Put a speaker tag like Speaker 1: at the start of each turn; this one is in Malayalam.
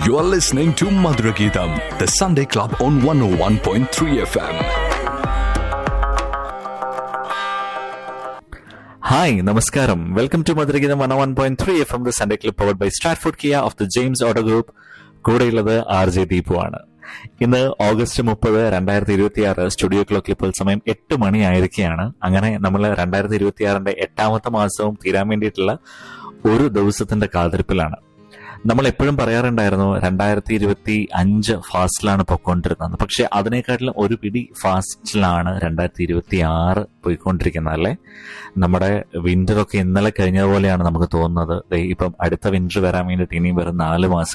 Speaker 1: You are listening to Madhurageetam, the Sunday Club on 101.3 FM.
Speaker 2: Hi നമസ്കാരം welcome to Madhurageetham one one point three F M the Sunday clip powered by Starfood Kia of the James auto group കൂടെയുള്ളത് ആർ ജെ ദീപു ആണ് ഇന്ന് ഓഗസ്റ്റ് മുപ്പത് രണ്ടായിരത്തി ഇരുപത്തി ആറ് സ്റ്റുഡിയോ ക്ലോക്ക് ഇപ്പോൾ സമയം എട്ട് മണി ആയിരിക്കുകയാണ് അങ്ങനെ നമ്മൾ രണ്ടായിരത്തി ഇരുപത്തി ആറിന്റെ എട്ടാമത്തെ മാസവും തീരാൻ വേണ്ടിയിട്ടുള്ള ഒരു ദിവസത്തിന്റെ കാത്തിരിപ്പിലാണ് നമ്മൾ എപ്പോഴും പറയാറുണ്ടായിരുന്നു രണ്ടായിരത്തി ഇരുപത്തി അഞ്ച് ഫാസ്റ്റിലാണ് പൊയ്ക്കൊണ്ടിരുന്നത് പക്ഷെ അതിനേക്കാട്ടിലും ഒരു പിടി ഫാസ്റ്റിലാണ് രണ്ടായിരത്തി ഇരുപത്തി ആറ് പോയിക്കൊണ്ടിരിക്കുന്നത് അല്ലേ നമ്മുടെ വിന്റർ ഒക്കെ ഇന്നലെ കഴിഞ്ഞ പോലെയാണ് നമുക്ക് തോന്നുന്നത് ദേ ഇപ്പം അടുത്ത വിന്റർ വരാൻ വേണ്ടിയിട്ട് ഇനിയും വെറും നാല് മാസം